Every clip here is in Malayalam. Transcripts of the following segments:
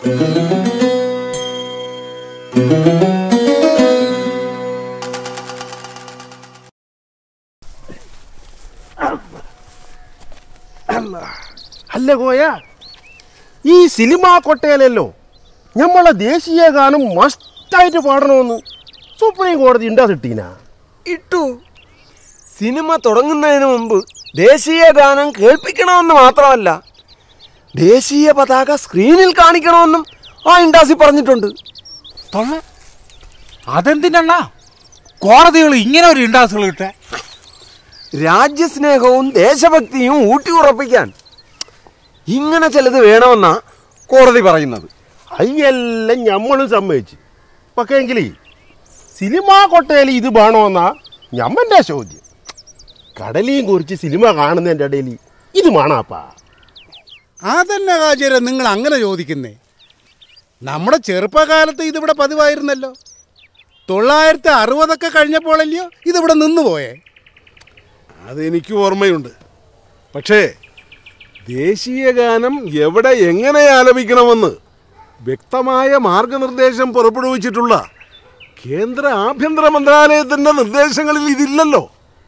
അല്ല കോയ ഈ സിനിമാ കൊട്ടയിലല്ലോ നമ്മളെ ദേശീയ ഗാനം മസ്റ്റായിട്ട് പാടണമെന്ന് സുപ്രീം കോടതി ഉണ്ടാ കിട്ടീന ഇട്ടു സിനിമ തുടങ്ങുന്നതിന് മുമ്പ് ദേശീയ ഗാനം കേൾപ്പിക്കണമെന്ന് മാത്രമല്ല ദേശീയ പതാക സ്ക്രീനിൽ കാണിക്കണമെന്നും ആ ഇൻഡാസി പറഞ്ഞിട്ടുണ്ട് തൊള്ള അതെന്തിനാ കോടതികൾ ഇങ്ങനെ ഒരു ഇൻഡാസുകൾ കിട്ടെ രാജ്യസ്നേഹവും ദേശഭക്തിയും ഊട്ടി ഉറപ്പിക്കാൻ ഇങ്ങനെ ചിലത് വേണമെന്നാ കോടതി പറയുന്നത് അയ്യെല്ലാം ഞമ്മളും സമ്മതിച്ച് പക്ഷേ എങ്കിലേ സിനിമാ കൊട്ടയിൽ ഇത് വേണമെന്നാ ഞമ്മൻ്റെ ചോദ്യം കടലിയും കുറിച്ച് സിനിമ കാണുന്നതിൻ്റെ ഇടയിൽ ഇത് വേണാപ്പാ അതന്നെ കാചേര നിങ്ങൾ അങ്ങനെ ചോദിക്കുന്നേ നമ്മുടെ ചെറുപ്പകാലത്ത് ഇതിവിടെ പതിവായിരുന്നല്ലോ തൊള്ളായിരത്തി അറുപതൊക്കെ കഴിഞ്ഞപ്പോഴല്ലയോ ഇതിവിടെ നിന്നുപോയേ അതെനിക്ക് ഓർമ്മയുണ്ട് പക്ഷേ ദേശീയ ഗാനം എവിടെ എങ്ങനെ ആലപിക്കണമെന്ന് വ്യക്തമായ മാർഗനിർദ്ദേശം പുറപ്പെടുവിച്ചിട്ടുള്ള കേന്ദ്ര ആഭ്യന്തര മന്ത്രാലയത്തിന്റെ നിർദ്ദേശങ്ങളിൽ ഇതില്ലല്ലോ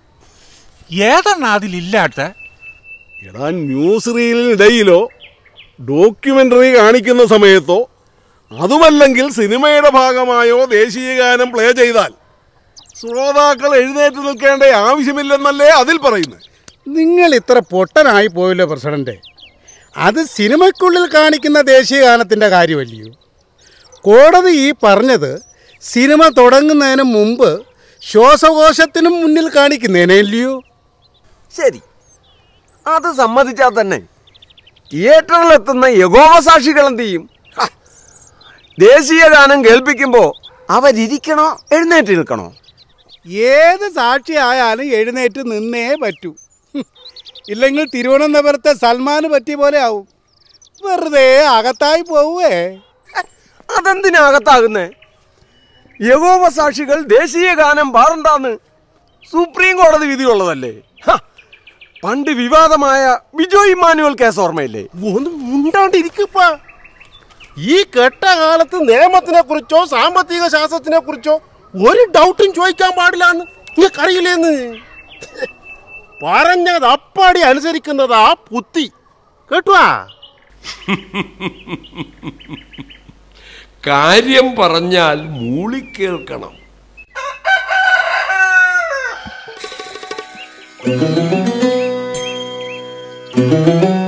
ഏതെണ്ണ അതിലില്ലാത്ത എടാ ന്യൂസ് റീലിനിടയിലോ ഡോക്യുമെന്ററി കാണിക്കുന്ന സമയത്തോ അതുമല്ലെങ്കിൽ സിനിമയുടെ ഭാഗമായോ ദേശീയ ഗാനം പ്ലേ ചെയ്താൽ ശ്രോതാക്കൾ എഴുന്നേറ്റ് നിൽക്കേണ്ട ആവശ്യമില്ലെന്നല്ലേ അതിൽ പറയുന്നത് നിങ്ങൾ ഇത്ര പൊട്ടനായി പോയല്ലോ പ്രസിഡന്റ് അത് സിനിമയ്ക്കുള്ളിൽ കാണിക്കുന്ന ദേശീയ ഗാനത്തിൻ്റെ കാര്യമല്ലയോ കോടതി ഈ പറഞ്ഞത് സിനിമ തുടങ്ങുന്നതിന് മുമ്പ് ശ്വാസകോശത്തിനും മുന്നിൽ കാണിക്കുന്നതിനല്ലയോ ശരി അത് സമ്മതിച്ചാൽ തന്നെ തിയേറ്ററിലെത്തുന്ന യഗോവസാക്ഷികൾ എന്ത് ചെയ്യും ഹ, ദേശീയ ഗാനം കേൾപ്പിക്കുമ്പോൾ അവരിയ്ക്കണോ എഴുന്നേറ്റ് നിൽക്കണോ ഏത് സാക്ഷി ആയാലും എഴുന്നേറ്റ് നിന്നേ പറ്റൂ ഹും. ഇല്ലെങ്കിൽ തിരുവനന്തപുരത്തെ സൽമാന് പറ്റിയ പോലെ ആവും വെറുതെ അകത്തായി പോവേ അതെന്തിനകത്താകുന്നേ യഗോവസാക്ഷികൾ ദേശീയ ഗാനം പാടണ്ടാന്ന് സുപ്രീം കോടതി വിധിയുള്ളതല്ലേ ഹ, പണ്ട് വിവാദമായ ബിജോ ഇമ്മാനുവൽ കേസ് ഓർമ്മയില്ലേ ഒന്ന് മുണ്ടാണ്ടിരിക്കപ്പാ ഈ കെട്ട കാലത്ത് നിയമത്തിനെ കുറിച്ചോ സാമ്പത്തിക ശാസ്ത്രത്തിനെ കുറിച്ചോ ഒരു ഡൗട്ടും ചോദിക്കാൻ പാടില്ലാന്ന് നിങ്ങൾക്കറിയില്ലേന്ന് പറഞ്ഞത് അപ്പാടി അനുസരിക്കുന്നതാ പുത്തി കേട്ടുവാ കാര്യം പറഞ്ഞാൽ മൂളിക്കേൾക്കണം ആ